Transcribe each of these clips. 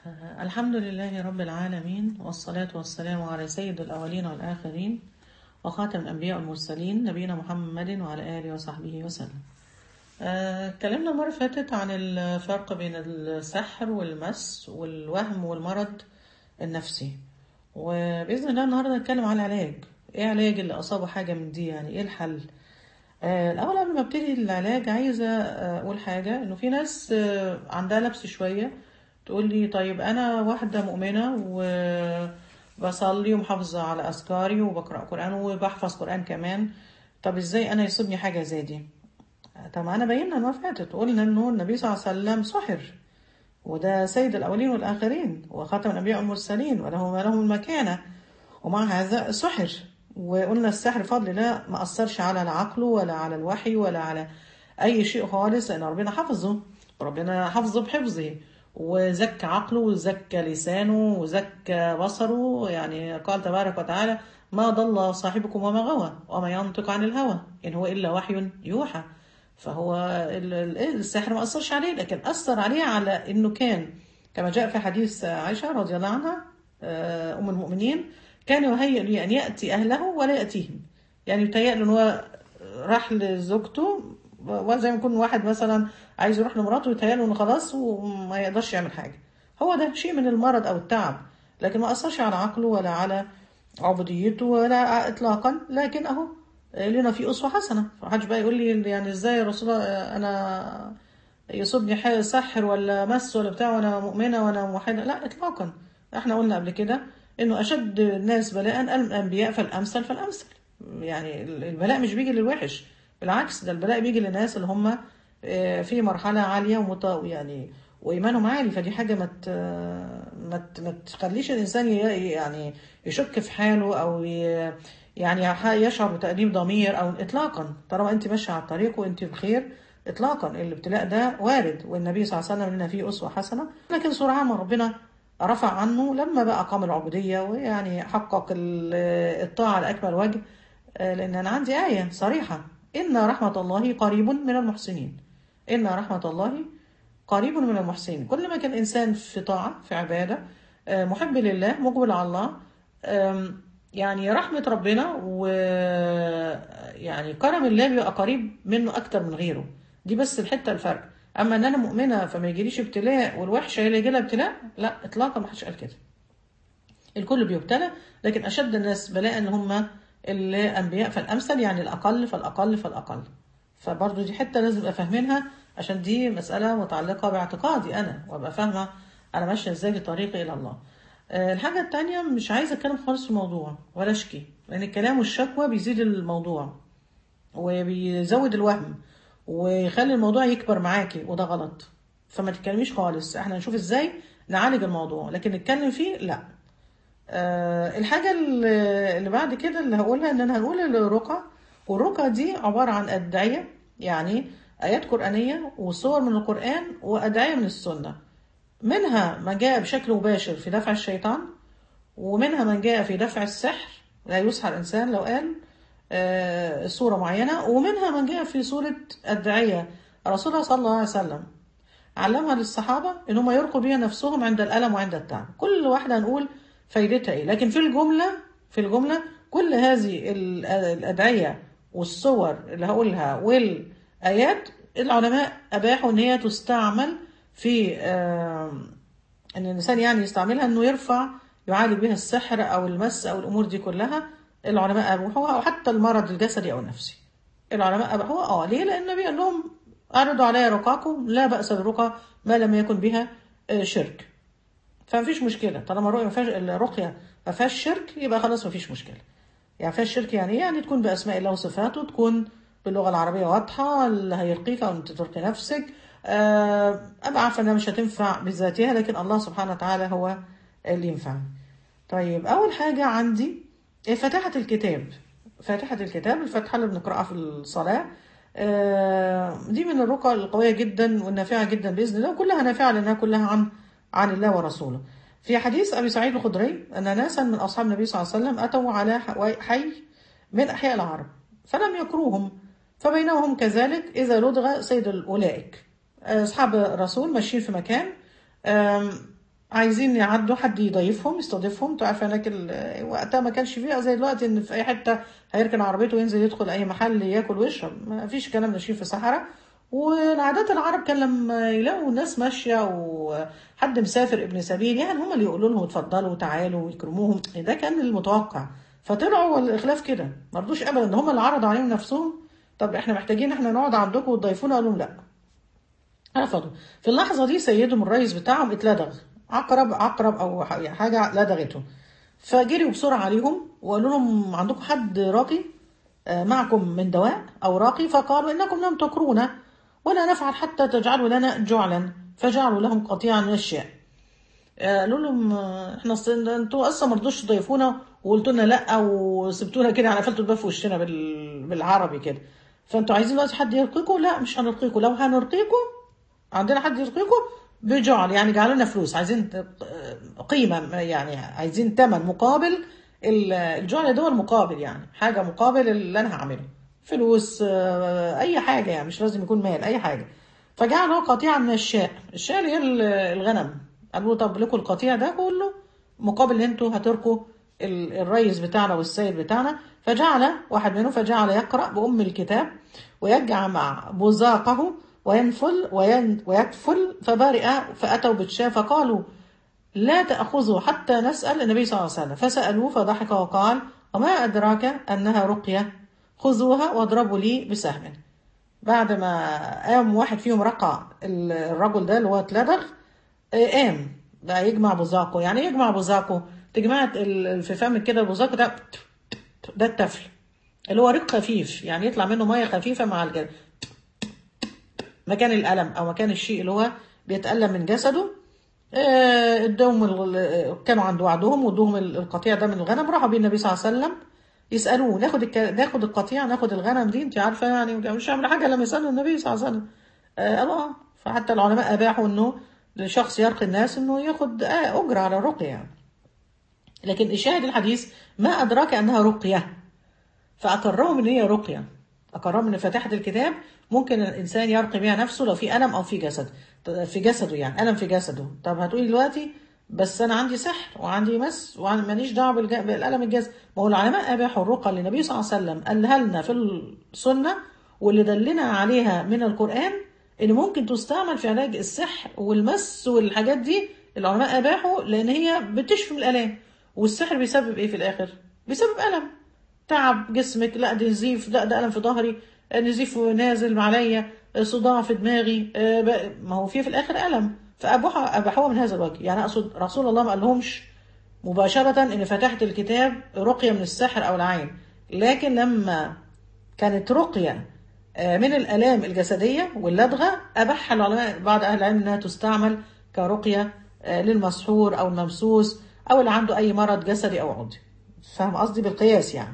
الحمد لله رب العالمين والصلاة والسلام على سيد الأولين والآخرين وخاتم الأنبياء والمرسلين نبينا محمد وعلى آله وصحبه وسلم آه، اتكلمنا المرة اللي فاتت عن الفرق بين السحر والمس والوهم والمرض النفسي وبإذن الله النهاردة نتكلم عن العلاج ايه علاج اللي أصابه حاجة من دي يعني ايه الحل آه، الأول قبل ما ابتدي العلاج عايزة آه، أقول حاجة إنه في ناس آه، عندها لبس شوية تقول لي طيب أنا واحدة مؤمنة وبصلي ومحافظة على أذكاري وبقرأ قرآن وبحفظ قرآن كمان طب إزاي أنا يصيبني حاجة زي دي طب أنا بينا المرة اللي فاتت قلنا إنه النبي صلى الله عليه وسلم سحر وده سيد الأولين والآخرين وخاتم الأنبياء والمرسلين وله ما لهم المكانة ومع هذا سحر وقلنا السحر بفضل الله ما أثرش على لا عقله ولا على الوحي ولا على أي شيء خالص لأن ربنا حفظه ربنا حفظه بحفظه وزكى عقله وزكى لسانه وزكى بصره يعني قال تبارك وتعالى ما ضل صاحبكم وما غوى وما ينطق عن الهوى إن هو إلا وحي يوحى فهو ال- ال- السحر ما أثرش عليه لكن أثر عليه على إنه كان كما جاء في حديث عائشة رضي الله عنها آه، أم المؤمنين كان يهيئ لي أن يأتي أهله ولا يأتيهم يعني يتهيأ له إن هو راح لزوجته وزي ما يكون واحد مثلا عايز يروح لمراته يتهيأ له إنه خلاص وما يقدرش يعمل حاجة هو ده شيء من المرض أو التعب لكن ما أثرش على عقله ولا على عبوديته ولا إطلاقا لكن أهو لنا في أسوة حسنة فمحدش بقى يقول لي يعني إزاي يا رسول الله أنا يصيبني حاجة سحر ولا مس ولا بتاع وانا مؤمنة وانا موحدة لا اطلاقا احنا قلنا قبل كده انه اشد الناس بلاء الانبياء فالامثل فالامثل يعني البلاء مش بيجي للوحش بالعكس ده البلاء بيجي للناس اللي هم آه، في مرحلة عالية ومت يعني وإيمانهم عالي فدي حاجة ما ت- ما ت- ما تخليش الإنسان ي- يعني يشك في حاله أو ي- يعني يشعر بتأنيب ضمير أو إطلاقا طالما أنت ماشية على الطريق وأنت بخير إطلاقا الابتلاء ده وارد والنبي صلى الله عليه وسلم لنا فيه أسوة حسنة لكن سرعان ما ربنا رفع عنه لما بقى قام العبودية ويعني حقق ال- الطاعة على أكمل وجه آه، لأن أنا عندي آية صريحة إن رحمة الله قريب من المحسنين إن رحمة الله قريب من المحسنين كل ما كان إنسان في طاعة في عبادة آه، محب لله مقبل على الله آم، يعني رحمة ربنا و يعني كرم الله بيبقى قريب منه أكتر من غيره دي بس الحتة الفرق أما إن أنا مؤمنة فما يجيليش ابتلاء والوحشة هي اللي يجيلها ابتلاء لا إطلاقا ما حدش قال كده الكل بيبتلى لكن أشد الناس بلاء إن هم الأنبياء فالأمثل يعني الأقل فالأقل فالأقل فبرضو دي حتة لازم أبقى فاهمينها عشان دي مسألة متعلقة باعتقادي أنا وأبقى فاهمة أنا ماشية إزاي في طريقي إلى الله آه، الحاجة التانية مش عايزة أتكلم خالص في الموضوع ولا أشكي لأن الكلام والشكوى بيزيد الموضوع وبيزود الوهم ويخلي الموضوع يكبر معاكي وده غلط فما تتكلميش خالص احنا نشوف ازاي نعالج الموضوع لكن نتكلم فيه لا آه، الحاجة اللي اللي بعد كده اللي هقولها ان انا هنقول الرقى والرقى دي عبارة عن أدعية يعني آيات قرآنية وصور من القرآن وأدعية من السنة منها ما جاء بشكل مباشر في دفع الشيطان ومنها من جاء في دفع السحر لا يسحر الإنسان لو قال آه، صورة معينة ومنها من جاء في صورة الداعية رسول الله صلى الله عليه وسلم علمها للصحابة إن هم يرقوا بيها نفسهم عند الألم وعند التعب كل واحدة هنقول فايدتها إيه لكن في الجملة في الجملة كل هذه ال- الأدعية والصور اللي هقولها والآيات العلماء أباحوا إن هي تستعمل في آم، ان الانسان يعني يستعملها انه يرفع يعالج بها السحر او المس او الامور دي كلها العلماء اباحوها او حتى المرض الجسدي او النفسي العلماء اباحوها اه ليه لان النبي قال لهم اعرضوا علي رقاكم لا باس بالرقى ما لم يكن بها آه، شرك فمفيش مشكله طالما الرقيه ما فيهاش الرقيه ما فيهاش شرك يبقى خلاص ما فيش مشكله يعني فيها الشرك يعني ايه يعني تكون باسماء الله وصفاته تكون باللغه العربيه واضحه اللي هيرقيك او انت ترقي نفسك آه، ابقى عارفه انها مش هتنفع بذاتها لكن الله سبحانه وتعالى هو اللي ينفعني طيب اول حاجه عندي إيه فاتحه الكتاب فاتحه الكتاب الفاتحه اللي بنقراها في الصلاه آه، دي من الرقى القويه جدا والنافعه جدا باذن الله وكلها نافعه لانها كلها عن عن الله ورسوله في حديث ابي سعيد الخدري ان ناسا من اصحاب النبي صلى الله عليه وسلم اتوا على حي من احياء العرب فلم يكروهم فبينما هم كذلك اذا لدغ سيد اولئك اصحاب الرسول ماشيين في مكان آم، عايزين يعدوا حد يضيفهم يستضيفهم انتوا عارفه هناك ال- وقتها ما كانش فيها زي دلوقتي ان في اي حته هيركن عربيته وينزل يدخل اي محل ياكل ويشرب ما فيش كلام ماشيين في صحراء والعادات العرب كان لما يلاقوا ناس ماشيه وحد مسافر ابن سبيل يعني هم اللي يقولوا لهم اتفضلوا تعالوا ويكرموهم ده كان المتوقع فطلعوا الاخلاف كده ما رضوش ابدا ان هم اللي عرضوا عليهم نفسهم طب احنا محتاجين احنا نقعد عندكم وتضيفونا قالوا لهم لا رفضوا في اللحظة دي سيدهم الرئيس بتاعهم اتلدغ عقرب عقرب أو ح- يعني حاجة لدغته فجريوا بسرعة عليهم وقالوا لهم عندكم حد راقي آه، معكم من دواء أو راقي فقالوا إنكم لم تكرونا ولا نفعل حتى تجعلوا لنا جعلا فجعلوا لهم قطيعا من الشيء آه، قالوا لهم آه، احنا أصل انتوا اصلا ما رضوش تضيفونا وقلتوا لنا لا وسبتونا كده على قفلتوا الباب في وشنا بال... بالعربي كده فانتوا عايزين دلوقتي حد يرقيكم لا مش هنرقيكم لو هنرقيكم عندنا حد يرقيكم بجعل يعني جعلوا لنا فلوس عايزين ت- قيمه يعني عايزين ثمن مقابل ال- الجعل ده هو المقابل يعني حاجه مقابل اللي انا هعمله فلوس آه، اي حاجه يعني مش لازم يكون مال اي حاجه فجعلوا قطيعا من الشاء الشاء اللي هي ال- الغنم قالوا طب لكم القطيع ده كله مقابل ان انتوا هتركوا ال- الريس بتاعنا والسيد بتاعنا فجعل واحد منهم فجعل يقرأ بأم الكتاب ويجمع بزاقه وينفل وين ويكفل فبرئ فأتوا بالشاة فقالوا لا تأخذوا حتى نسأل النبي صلى الله عليه وسلم فسألوه فضحك وقال وما أدراك أنها رقية خذوها واضربوا لي بسهم بعد ما قام واحد فيهم رقع ال- الرجل ده اللي هو اتلدغ آه، قام بقى يجمع بزاقه يعني إيه يجمع بزاقه تجمع ال- في فم كده البزاق ده ده التفل اللي هو ريق خفيف يعني يطلع منه ميه خفيفه مع الجلد مكان الألم أو مكان الشيء اللي هو بيتألم من جسده آه، ادوهم ال- كانوا عند وعدهم وادوهم ال- القطيع ده من الغنم راحوا بيه النبي صلى الله عليه وسلم يسألوه ناخد الك... ناخد القطيع ناخد الغنم دي انت عارفه يعني مش هعمل حاجه لما يسألوا النبي صلى الله عليه وسلم آه قالوا اه فحتى العلماء اباحوا انه لشخص يرقي الناس انه ياخد آه اجره على الرقيه يعني لكن الشاهد الحديث ما ادراك انها رقيه فأقرهم إن هي رقية أقرهم إن فاتحة الكتاب ممكن الإنسان يرقي بها نفسه لو في ألم أو في جسد في جسده يعني ألم في جسده طب هتقولي دلوقتي بس أنا عندي سحر وعندي مس وماليش دعوة بالج- بالألم الجسد ما هو العلماء أباحوا الرقى اللي النبي صلى الله عليه وسلم قالها لنا في السنة واللي دلنا عليها من القرآن إن ممكن تستعمل في علاج السحر والمس والحاجات دي العلماء أباحوا لأن هي بتشفي من الآلام والسحر بيسبب إيه في الآخر؟ بيسبب ألم تعب جسمك لا ده نزيف لا ده ألم في ظهري آه، نزيف نازل عليا آه، صداع في دماغي آه، ب- ما هو في في الآخر ألم فأبوحها أباحوها من هذا الوجه يعني أقصد رسول الله ما قالهمش مباشرة إن فتحت الكتاب رقية من السحر أو العين لكن لما كانت رقية آه، من الآلام الجسدية واللدغة أباحها العلماء بعض أهل العلم إنها تستعمل كرقية آه، للمسحور أو الممسوس أو اللي عنده أي مرض جسدي أو عضوي فاهم قصدي بالقياس يعني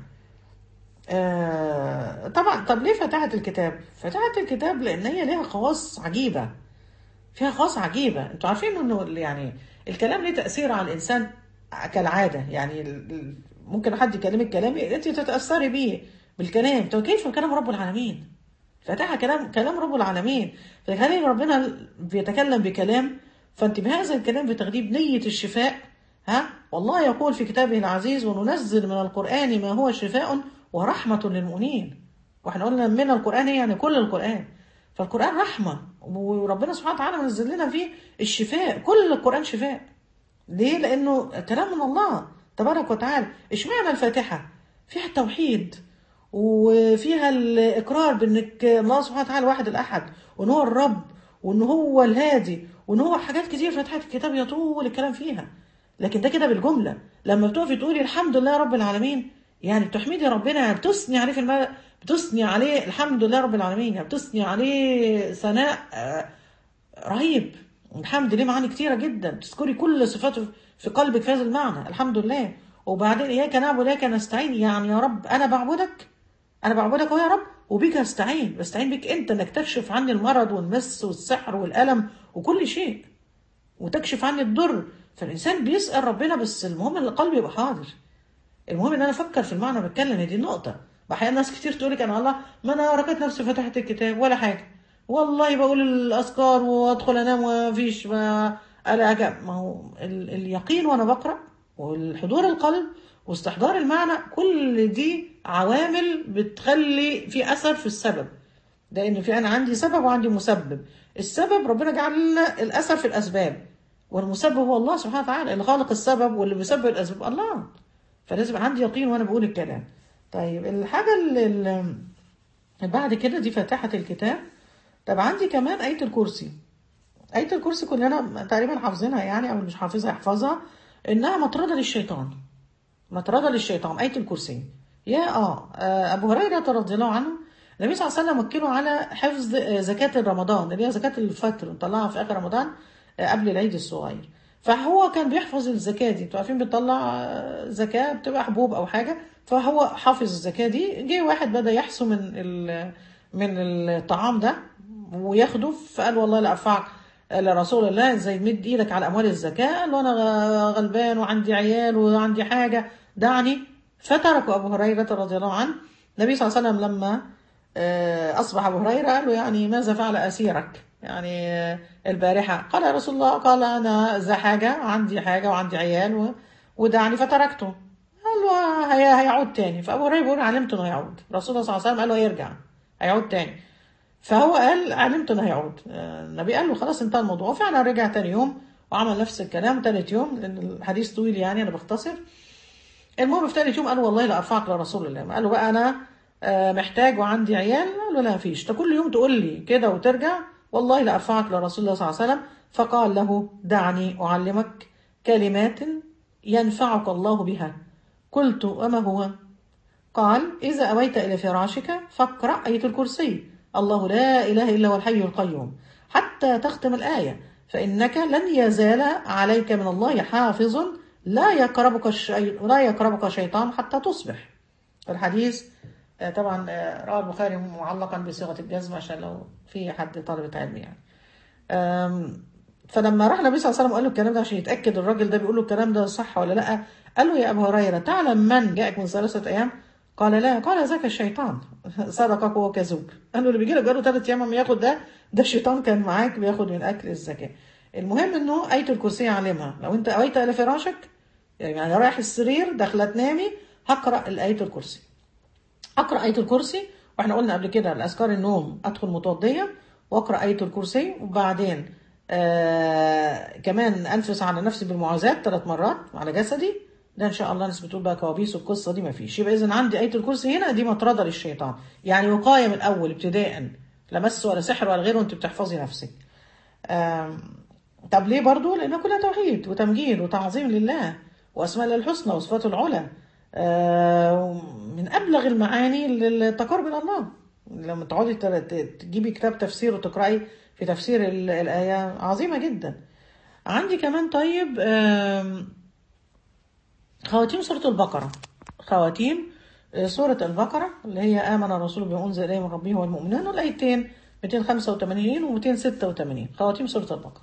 آه، طبعا طب ليه فتحت الكتاب؟ فتحت الكتاب لأن هي ليها خواص عجيبة فيها خواص عجيبة انتوا عارفين انه ال- يعني الكلام ليه تأثير على الإنسان كالعادة يعني ال- ال- ممكن حد يكلمك كلام انت تتأثري بيه بالكلام طب كيف كلام رب العالمين فتح كلام كلام رب العالمين فهل ربنا بيتكلم بكلام فانت بهذا الكلام بتاخديه بنية الشفاء ها والله يقول في كتابه العزيز وننزل من القرآن ما هو شفاء ورحمة للمؤمنين واحنا قلنا من القرآن يعني كل القرآن فالقرآن رحمة وربنا سبحانه وتعالى منزل لنا فيه الشفاء كل القرآن شفاء ليه؟ لأنه كلام من الله تبارك وتعالى اشمعنى الفاتحة فيها التوحيد وفيها الإقرار بأنك الله سبحانه وتعالى واحد الأحد وأن هو الرب وأن هو الهادي وأن هو حاجات كتير فتحت الكتاب يطول الكلام فيها لكن ده كده بالجملة لما بتقفي تقولي الحمد لله رب العالمين يعني بتحمدي ربنا يعني بتثني عليه في الملأ بتثني عليه الحمد لله رب العالمين يعني بتثني عليه ثناء آه، رهيب الحمد لله معاني كتيرة جدا تذكري كل صفاته في قلبك في هذا المعنى الحمد لله وبعدين إياك نعبد وإياك نستعين يعني يا رب أنا بعبدك أنا بعبدك أهو يا رب وبيك أستعين بستعين بيك أنت إنك تكشف عني المرض والمس والسحر والألم وكل شيء وتكشف عني الضر فالإنسان بيسأل ربنا بس المهم ان القلب يبقى حاضر المهم ان انا افكر في المعنى بتكلم هي دي النقطه احيانا ناس كتير تقول لك انا الله ما انا ركعت نفسي فتحت الكتاب ولا حاجه والله بقول الاذكار وادخل انام ومفيش ما قال أجب ما هو ال- اليقين وأنا بقرأ والحضور القلب واستحضار المعنى كل دي عوامل بتخلي في أثر في السبب لأن في أنا عندي سبب وعندي مسبب السبب ربنا جعل لنا الأثر في الأسباب والمسبب هو الله سبحانه وتعالى اللي خالق السبب واللي بيسبب الأسباب الله فلازم يبقى عندي يقين وأنا بقول الكلام طيب الحاجة اللي اللي بعد كده دي فاتحة الكتاب طب عندي كمان آية الكرسي آية الكرسي كلنا تقريبا حافظينها يعني أو اللي مش حافظها يحفظها إنها مطردة للشيطان مطردة للشيطان آية الكرسي يا آه آه، أبو هريرة رضي الله عنه النبي صلى الله عليه وسلم وكله على حفظ آه، زكاة رمضان اللي هي زكاة الفطر نطلعها في آخر رمضان آه، قبل العيد الصغير فهو كان بيحفظ الزكاة دي انتوا عارفين بتطلع آه، زكاة بتبقى حبوب أو حاجة فهو حافظ الزكاة دي جه واحد بدأ يحسو من ال- من الطعام ده وياخده فقال والله لا أرفعك لرسول الله ازاي تمد ايدك على اموال الزكاه قال له انا غ- غلبان وعندي عيال وعندي حاجه دعني فتركه ابو هريره رضي الله عنه النبي صلى الله عليه وسلم لما آه، اصبح ابو هريره قال له يعني ماذا فعل اسيرك يعني آه، البارحه قال يا رسول الله قال انا ذا حاجه عندي حاجه وعندي عيال و- ودعني فتركته قال له هي هيعود تاني فابو هريره بيقول علمت انه هيعود رسول الله صلى الله عليه وسلم قال له هيرجع هيعود تاني فهو قال علمت انه هيعود آه، النبي قال له خلاص انتهى الموضوع وفعلا رجع تاني يوم وعمل نفس الكلام تالت يوم لان الحديث طويل يعني انا بختصر المهم في تالت يوم قال والله لا ارفعك لرسول الله قال له بقى انا آه، محتاج وعندي عيال قال له لا فيش انت كل يوم تقول لي كده وترجع والله لا ارفعك لرسول الله صلى الله عليه وسلم فقال له دعني اعلمك كلمات ينفعك الله بها قلت وما هو قال إذا أويت إلى فراشك فاقرأ آية الكرسي الله لا إله إلا هو الحي القيوم حتى تختم الآية فإنك لن يزال عليك من الله حافظ لا يقربك الشي... لا يقربك شيطان حتى تصبح الحديث آه، طبعا آه، رواه البخاري معلقا بصيغة الجزم عشان لو في حد طالبة علم يعني أم، فلما راح النبي صلى الله عليه وسلم وقال له الكلام ده عشان يتاكد الراجل ده بيقول له الكلام ده صح ولا لا قال له يا ابو هريره تعلم من جاءك من ثلاثه ايام قال لا قال ذاك الشيطان صدقك وهو كذوب قال له اللي بيجي لك بقاله ثلاث ايام ما ياخد ده ده الشيطان كان معاك بياخد من اكل الزكاه المهم انه ايه الكرسي علمها لو انت اويت الى فراشك يعني رايح السرير داخله تنامي هقرا الايه الكرسي اقرا ايه الكرسي واحنا قلنا قبل كده الاذكار النوم ادخل متوضيه واقرا ايه الكرسي وبعدين آه كمان انفس على نفسي بالمعوذات ثلاث مرات على جسدي ده ان شاء الله ناس بتقول بقى كوابيس والقصه دي ما فيش يبقى اذا عندي ايه الكرسي هنا دي مطرده للشيطان يعني وقايه من الاول ابتداء لا مس ولا سحر ولا غيره وانت بتحفظي نفسك آم، طب ليه برضو لان كلها توحيد وتمجيد وتعظيم لله واسماء الله الحسنى وصفاته العلى آه، من ابلغ المعاني للتقرب الى الله لما تقعدي تر- ت- تجيبي كتاب تفسير وتقراي في تفسير ال- الايه عظيمه جدا عندي كمان طيب آم، خواتيم سوره البقره خواتيم آه، سوره البقره اللي هي امن الرسول بما انزل اليه من ربه والمؤمنون والايتين 285 و 286 خواتيم سوره البقره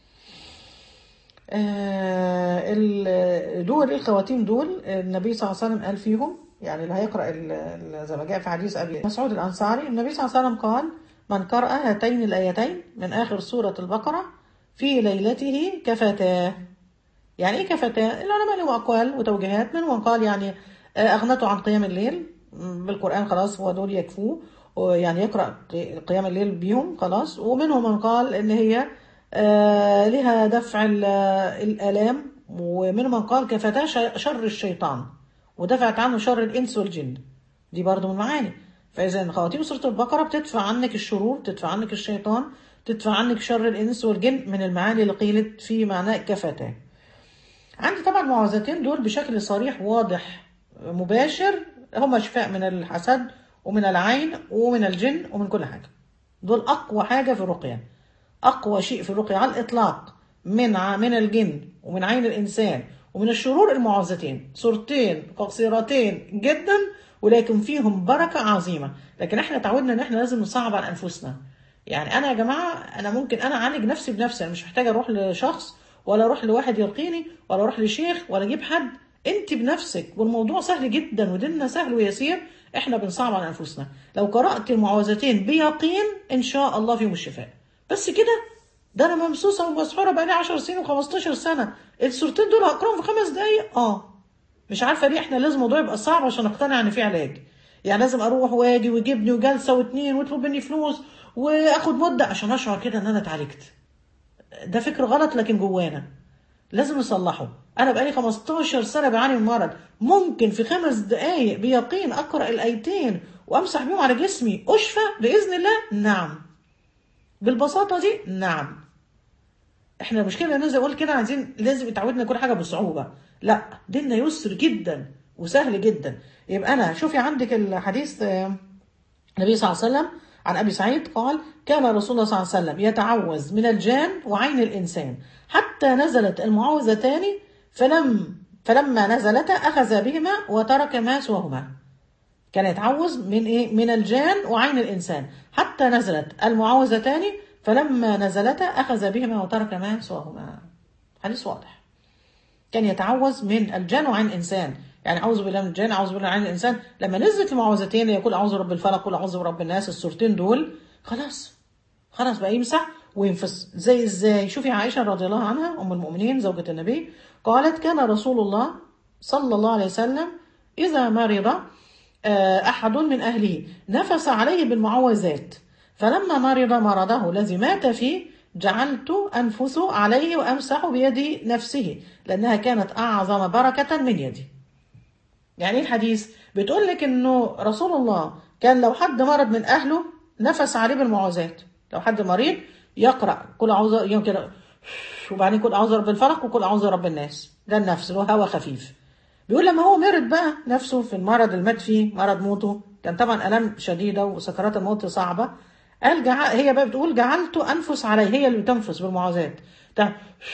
آه، ال- دول الخواتيم دول النبي صلى الله عليه وسلم قال فيهم يعني اللي هيقرأ ال- ال- زي ما جاء في حديث أبي مسعود الأنصاري النبي صلى الله عليه وسلم قال من قرأ هاتين الآيتين من آخر سورة البقرة في ليلته كفتاه يعني ايه كفتاه؟ العلماء لهم أقوال وتوجيهات منهم من قال يعني آه، أغنته عن قيام الليل م، بالقرآن خلاص هو دول يكفوه يعني يقرأ قيام الليل بيهم خلاص ومنهم من قال إن هي آه، لها دفع ال- الآلام ومنهم من قال كفتاه ش- شر الشيطان ودفعت عنه شر الإنس والجن دي برضو من معاني فإذا خواتيم سورة البقرة بتدفع عنك الشرور تدفع عنك الشيطان تدفع عنك شر الإنس والجن من المعاني اللي قيلت في معنى كفتاه عندي طبعا معوذتين دول بشكل صريح واضح مباشر هما شفاء من الحسد ومن العين ومن الجن ومن كل حاجة دول أقوى حاجة في الرقية أقوى شيء في الرقية على الإطلاق من ع- من الجن ومن عين الإنسان ومن الشرور المعوذتين صورتين قصيرتين جدا ولكن فيهم بركة عظيمة لكن احنا تعودنا ان احنا لازم نصعب على انفسنا يعني انا يا جماعة انا ممكن انا اعالج نفسي بنفسي انا مش محتاجة اروح لشخص ولا اروح لواحد يرقيني ولا اروح لشيخ ولا اجيب حد انت بنفسك والموضوع سهل جدا وديننا سهل ويسير احنا بنصعب على انفسنا لو قرأت المعوذتين بيقين ان شاء الله فيهم الشفاء بس كده ده انا ممسوسه ومسحوره بقالي 10 سنين و15 سنه الصورتين دول هقراهم في خمس دقايق اه مش عارفه ليه احنا لازم الموضوع يبقى صعب عشان اقتنع ان في علاج يعني لازم اروح واجي ويجيبني وجلسه واتنين ويطلب مني فلوس واخد مده عشان اشعر كده ان انا اتعالجت ده فكر غلط لكن جوانا لازم نصلحه انا بقالي 15 سنه بعاني من مرض ممكن في خمس دقايق بيقين اقرا الايتين وامسح بيهم على جسمي اشفى باذن الله نعم بالبساطه دي نعم احنا المشكله ان زي اقول كده عايزين لازم يتعودنا كل حاجه بصعوبه لا ديننا يسر جدا وسهل جدا يبقى انا شوفي عندك الحديث آه، النبي صلى الله عليه وسلم عن ابي سعيد قال كان رسول الله صلى الله عليه وسلم يتعوذ من الجان وعين الانسان حتى نزلت المعوذتان فلم فلما نزلتا اخذ بهما وترك ما سواهما كان يتعوذ من ايه من الجان وعين الانسان حتى نزلت المعوذتان فلما نزلتا اخذ بهما وترك ما سواهما حديث واضح كان يتعوذ من الجان وعين الانسان يعني اعوذ بالله من الجان اعوذ بالله من عين الانسان لما نزلت المعوذتين يقول اعوذ برب الفلق قل اعوذ برب الناس السورتين دول خلاص خلاص بقى يمسح وينفس زي ازاي شوفي عائشه رضي الله عنها ام المؤمنين زوجة النبي قالت كان رسول الله صلى الله عليه وسلم اذا مرض آه، احد من اهله نفس عليه بالمعوذات فلما مرض مرضه الذي مات فيه جعلت انفث عليه وامسح بيد نفسه لانها كانت اعظم بركه من يدي يعني ايه الحديث بتقول لك انه رسول الله كان لو حد مرض من اهله نفس عليه بالمعوذات لو حد مريض يقرا كل اعوذ يوم كده وبعدين كل اعوذ برب الفلق وكل اعوذ برب الناس ده النفس اللي هو هوا خفيف بيقول لما هو مرض بقى نفسه في المرض اللي مات فيه مرض موته كان طبعا الام شديده وسكرات الموت صعبه قال جع... هي بقى بتقول جعلت انفس عليه هي اللي بتنفس بالمعوذات ده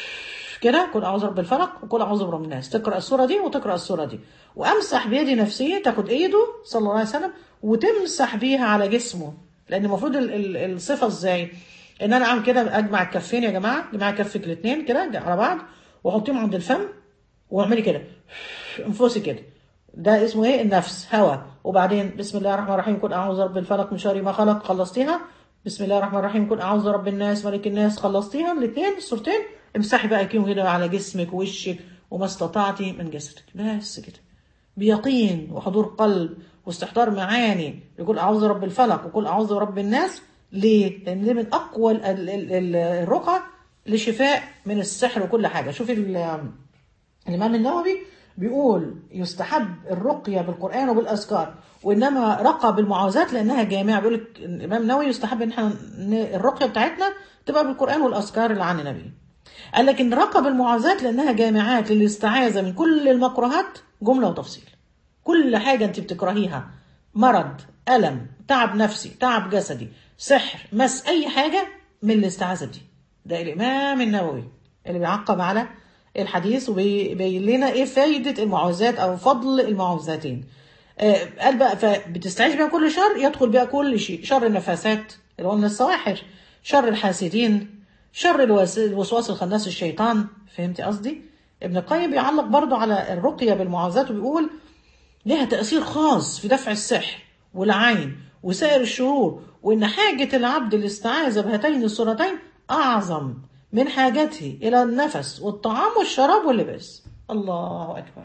كده كل اعوذ برب الفلق وكل اعوذ برب الناس تقرا السوره دي وتقرا السوره دي وامسح بيدي نفسي تاخد ايده صلى الله عليه وسلم وتمسح بيها على جسمه لان المفروض ال- ال- الصفه ازاي ان انا اعمل كده اجمع الكفين يا جماعه اجمع كفك الاثنين كده على بعض واحطهم عند الفم واعملي كده انفسي كده ده اسمه ايه النفس هوا وبعدين بسم الله الرحمن الرحيم كن اعوذ برب الفلق من شر ما خلق خلصتيها بسم الله الرحمن الرحيم كن اعوذ برب الناس ملك الناس خلصتيها الاثنين الصورتين امسحي بقى كيهم كده على جسمك ووشك وما استطعتي من جسدك بس كده بيقين وحضور قلب واستحضار معاني يقول اعوذ برب الفلق وقل اعوذ برب الناس ليه؟ لان دي من اقوى ال- ال- ال- الرقى لشفاء من السحر وكل حاجه شوفي ال- الإمام النووي بيقول يستحب الرقية بالقرآن وبالأذكار وإنما رقى بالمعوذات لأنها جامعة بيقول لك الإمام النووي يستحب إن احنا ن- الرقية بتاعتنا تبقى بالقرآن والأذكار اللي عن النبي قال لك إن رقى بالمعوذات لأنها جامعات للاستعاذة من كل المكروهات جملة وتفصيل كل حاجة أنت بتكرهيها مرض ألم تعب نفسي تعب جسدي سحر مس أي حاجة من الاستعاذة دي ده الإمام النووي اللي بيعقب على الحديث وبيبين لنا ايه فايدة المعوذات او فضل المعوذتين آه، قال بقى فبتستعيذ بها كل شر يدخل بها كل شيء شر النفاسات اللي هو من السواحر شر الحاسدين شر الوس- الوسواس الخناس الشيطان فهمتي قصدي ابن القيم بيعلق برضو على الرقية بالمعوذات وبيقول لها تأثير خاص في دفع السحر والعين وسائر الشرور وإن حاجة العبد الاستعاذة بهاتين الصورتين أعظم من حاجته إلى النفس والطعام والشراب واللباس الله أكبر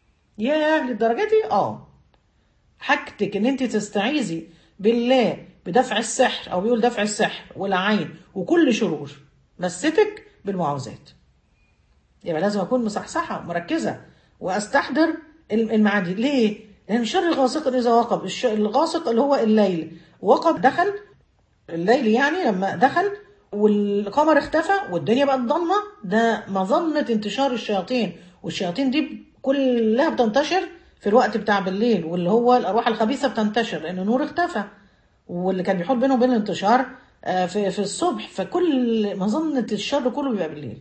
ياه للدرجة دي آه حاجتك إن أنت تستعيذي بالله بدفع السحر أو بيقول دفع السحر والعين وكل شرور مستك بالمعوذات يبقى لازم اكون مصحصحه مركزه واستحضر المعاني ليه؟ لان شر غاسق اذا وقب الش- الغاسق اللي هو الليل وقب دخل الليل يعني لما دخل والقمر اختفى والدنيا بقت ضلمه ده مظنه انتشار الشياطين والشياطين دي كلها بتنتشر في الوقت بتاع بالليل واللي هو الارواح الخبيثه بتنتشر لان النور اختفى واللي كان بيحول بينه وبين الانتشار آه، في في الصبح فكل مظنه الشر كله بيبقى بالليل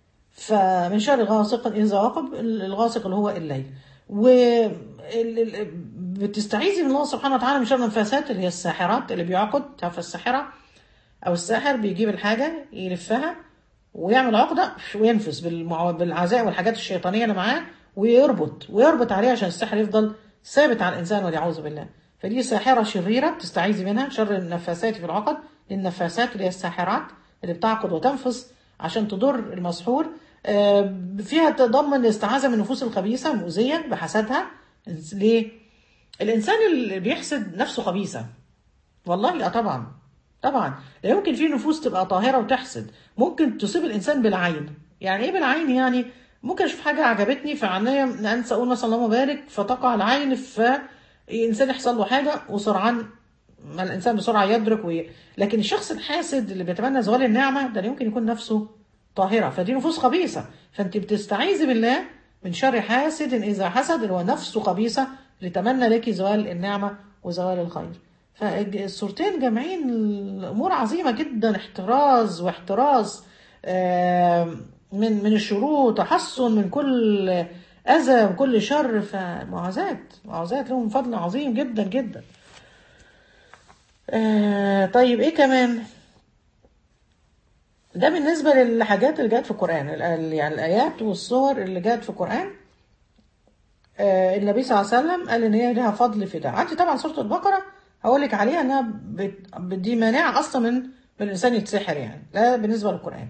فمن شر غاسق إذا وقب الغاسق اللي هو الليل و ال- ال- بتستعيذي من الله سبحانه وتعالى من شر النفاسات اللي هي الساحرات اللي بيعقد تعرف الساحرة أو الساحر بيجيب الحاجة يلفها ويعمل عقدة وينفس بالمع- بالعزاء والحاجات الشيطانية اللي معاه ويربط ويربط عليه عشان السحر يفضل ثابت على الإنسان والعياذ بالله فدي ساحرة شريرة تستعيذي منها شر النفاسات في العقد النفاسات اللي هي الساحرات اللي بتعقد وتنفس عشان تضر المسحور آه، فيها تضمن الاستعاذة من النفوس الخبيثة المؤذية بحسدها ليه؟ الإنسان اللي بيحسد نفسه خبيثة والله اه طبعا طبعا لا يمكن في نفوس تبقى طاهرة وتحسد ممكن تصيب الإنسان بالعين يعني إيه بالعين يعني ممكن أشوف حاجة عجبتني فعناية أنسى أقول مثلا اللهم بارك فتقع العين فالإنسان يحصل له حاجة وسرعان ما الإنسان بسرعة يدرك وي... لكن الشخص الحاسد اللي بيتمنى زوال النعمة ده لا يمكن يكون نفسه طاهرة فدي نفوس خبيثة فأنت بتستعيذي بالله من شر حاسد إذا حسد اللي هو نفسه خبيثة لتمنى لك زوال النعمة وزوال الخير فالصورتين جامعين الأمور عظيمة جدا احتراز واحتراز آم، من من الشرور تحصن من كل أذى وكل شر فمعاذات معاذات لهم فضل عظيم جدا جدا آه، طيب ايه كمان ده بالنسبة للحاجات اللي جت في القرآن ال- ال- يعني الآيات والصور اللي جت في القرآن آه، النبي صلى الله عليه وسلم قال ان هي لها فضل في ده عندي طبعا سورة البقرة هقول لك عليها انها بت- دي مانعة اصلا من من الانسان يتسحر يعني لا بالنسبة للقرآن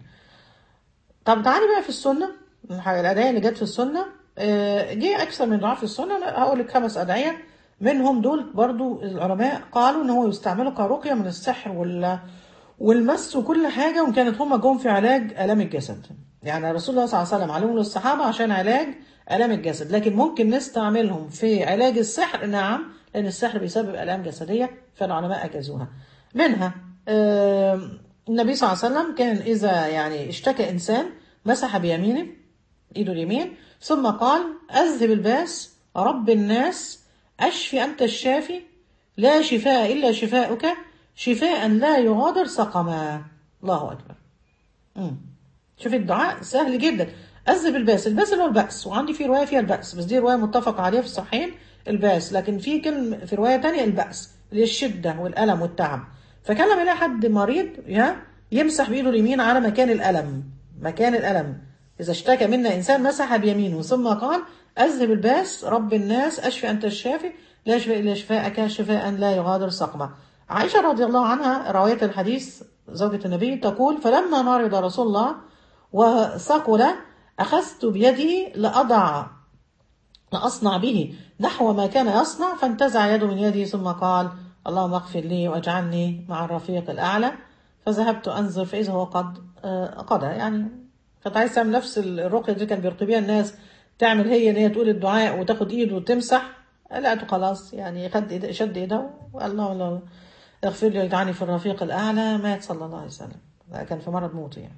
طب تعالي بقى في السنة الح- الأدعية اللي جت في السنة آه، جه أكثر من دعاء في السنة أنا هقول لك خمس أدعية منهم دول برضو العلماء قالوا إن هو يستعملوا كرقية من السحر وال والمس وكل حاجة وإن كانت هما جم في علاج آلام الجسد يعني رسول الله صلى الله عليه وسلم علمهم للصحابة عشان علاج آلام الجسد لكن ممكن نستعملهم في علاج السحر نعم لأن السحر بيسبب آلام جسدية فالعلماء أجازوها منها آه، النبي صلى الله عليه وسلم كان إذا يعني اشتكى إنسان مسح بيمينه إيده اليمين ثم قال أذهب الباس رب الناس أشفي أنت الشافي لا شفاء إلا شفاؤك شفاء لا يغادر سقما الله أكبر مم. شوف الدعاء سهل جدا أذهب الباس الباس اللي هو البأس وعندي في رواية فيها البأس بس دي رواية متفق عليها في الصحيحين الباس لكن في كلمة في رواية تانية البأس اللي هي الشدة والألم والتعب فكان لما يلاقي حد مريض يا يمسح بإيده اليمين على مكان الألم مكان الألم إذا اشتكى منا إنسان مسح بيمينه ثم قال أذهب الباس رب الناس أشفي أنت الشافي لا شفاء إلا شفاءك شفاء لا يغادر سقما عائشة رضي الله عنها رواية الحديث زوجة النبي تقول فلما مرض رسول الله وثقل أخذت بيده لأضع لأصنع به نحو ما كان يصنع فانتزع يده من يدي ثم قال اللهم اغفر لي واجعلني مع الرفيق الأعلى فذهبت أنظر فإذا هو قد آه، قضى يعني كانت عايز تعمل نفس الرقية دي كان بيرقي بيها الناس تعمل هي ان هي تقول الدعاء وتاخد ايده وتمسح لقيته خلاص يعني خد إيده شد ايده وقال الله الله اغفر لي واجعلني في الرفيق الأعلى مات صلى الله عليه وسلم ده كان في مرض موته يعني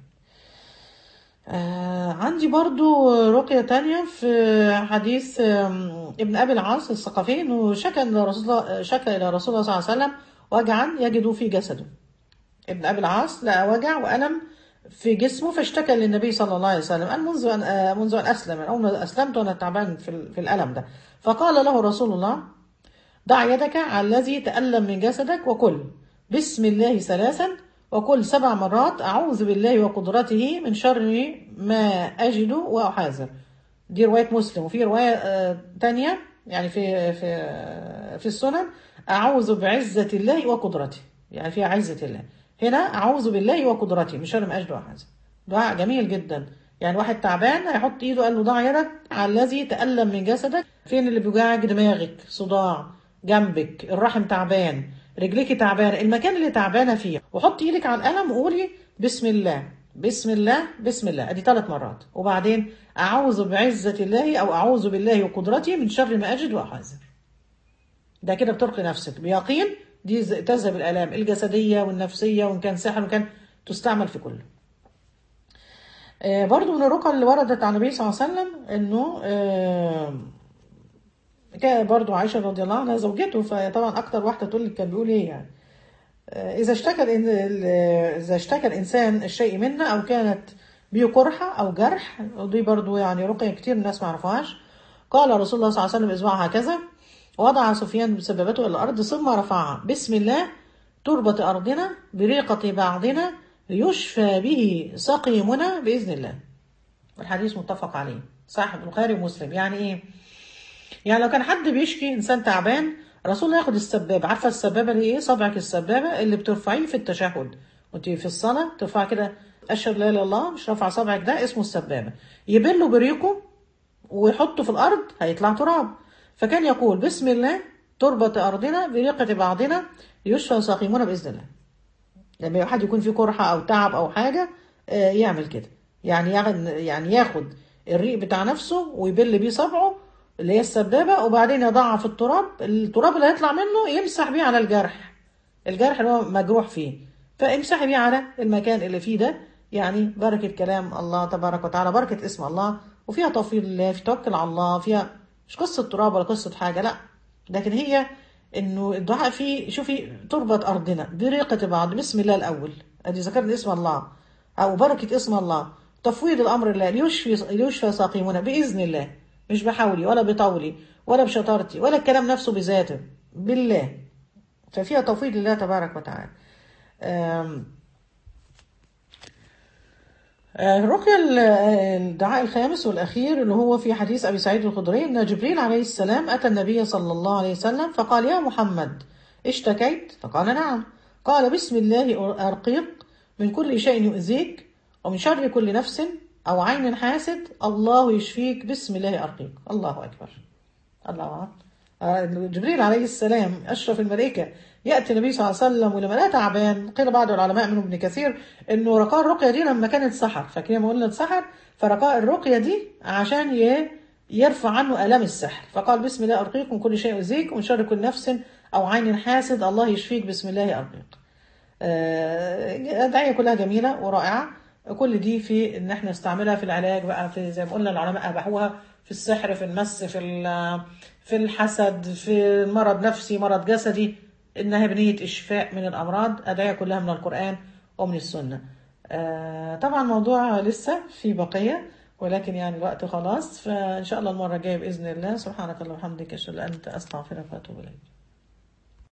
آه عندي برضو رقية تانية في حديث آم، ابن أبي العاص الثقفي إنه شكى إلى رسول الله شكى إلى رسول الله صلى الله عليه وسلم وجعا يجد في جسده ابن أبي العاص لقى وجع وألم في جسمه فاشتكى للنبي صلى الله عليه وسلم قال منذ أن آه، منذ أن أسلم أول ما أسلمت وأنا تعبان في ال- في الألم ده فقال له رسول الله ضع يدك على الذي تألم من جسدك وكل بسم الله ثلاثا وكل سبع مرات أعوذ بالله وقدرته من شر ما أجد وأحاذر دي رواية مسلم وفي رواية آه، تانية يعني في في في السنن أعوذ بعزة الله وقدرته يعني فيها عزة الله هنا أعوذ بالله وقدرته من شر ما أجد وأحاذر دعاء جميل جدا يعني واحد تعبان هيحط ايده قال له ضع يدك على الذي تألم من جسدك فين اللي بيوجعك دماغك صداع جنبك الرحم تعبان رجليك تعبانه المكان اللي تعبانه فيه وحط ايدك على القلم وقولي بسم الله بسم الله بسم الله ادي ثلاث مرات وبعدين اعوذ بعزه الله او اعوذ بالله وقدرته من شر ما اجد واحاذر ده كده بترقي نفسك بيقين دي ز- تذهب الالام الجسديه والنفسيه وان كان سحر وان كان تستعمل في كله آه، برضو من الرقى اللي وردت عن النبي صلى الله عليه وسلم انه آه، كان برضو عائشة رضي الله عنها زوجته فطبعا أكتر واحدة تقول لك كان بيقول إيه يعني آه، إذا اشتكى الإن- ال- إذا اشتكى الإنسان الشيء منا أو كانت بيه قرحة أو جرح ودي برضو يعني رقية كتير الناس ما عرفوهاش قال رسول الله صلى الله عليه وسلم إصبعها هكذا وضع سفيان بسببته إلى الأرض ثم رفعها بسم الله تربة أرضنا بريقة بعضنا ليشفى به سقيمنا بإذن الله الحديث متفق عليه صحيح البخاري ومسلم يعني إيه يعني لو كان حد بيشكي انسان تعبان الرسول ياخد السبابه عارفه السبابه اللي ايه صبعك السبابه اللي بترفعيه في التشهد وانت في الصلاه ترفع كده اشهد لا اله الا الله مش رافعه صبعك ده اسمه السبابه يبلوا بريقه ويحطه في الارض هيطلع تراب فكان يقول بسم الله تربة أرضنا بريقة بعضنا يشفى ساقيمون بإذن الله لما حد يكون فيه قرحة أو تعب أو حاجة آه، يعمل كده يعني ياخد يعني ياخد الريق بتاع نفسه ويبل بيه صبعه اللي هي السبابة وبعدين يضعها في التراب التراب اللي هيطلع منه يمسح بيه على الجرح الجرح اللي هو مجروح فيه فامسحي بيه على المكان اللي فيه ده يعني بركة كلام الله تبارك وتعالى بركة اسم الله وفيها توفيق الله في توكل على الله فيها مش قصة تراب ولا قصة حاجة لا لكن هي انه الدعاء فيه شوفي تربة ارضنا بريقة بعض بسم الله الاول ادي ذكرنا اسم الله او بركة اسم الله تفويض الامر الله ليشفي ليشفى ساقيمنا باذن الله مش بحولي ولا بطولي ولا بشطارتي ولا الكلام نفسه بذاته بالله ففيها توفيق لله تبارك وتعالى آم، آه، الرقية ال- آه، الدعاء الخامس والأخير اللي هو في حديث أبي سعيد الخدري أن جبريل عليه السلام أتى النبي صلى الله عليه وسلم فقال يا محمد اشتكيت فقال نعم قال بسم الله أرقيق من كل شيء يؤذيك ومن شر كل نفس أو عين حاسد الله يشفيك بسم الله أرقيق الله أكبر الله أكبر آه، جبريل عليه السلام أشرف الملائكة يأتي النبي صلى الله عليه وسلم ولما لا تعبان قيل بعض العلماء منهم ابن كثير إنه رقاء الرقية دي لما كانت سحر فاكرين لما قلنا سحر فرقاء الرقية دي عشان ي- يرفع عنه آلام السحر فقال بسم الله أرقيك من كل شيء يؤذيك ومن شر كل نفس أو عين حاسد الله يشفيك بسم الله أرقيك آه، أدعية كلها جميلة ورائعة كل دي في ان احنا نستعملها في العلاج بقى في زي ما قلنا العلماء اباحوها في السحر في المس في ال- في الحسد في مرض نفسي مرض جسدي انها بنية اشفاء من الامراض ادعية كلها من القرآن ومن السنة آه، طبعا الموضوع لسه في بقية ولكن يعني الوقت خلاص فان شاء الله المرة الجاية باذن الله سبحانك اللهم وبحمدك اشهد ان لا اله الا انت استغفرك واتوب اليك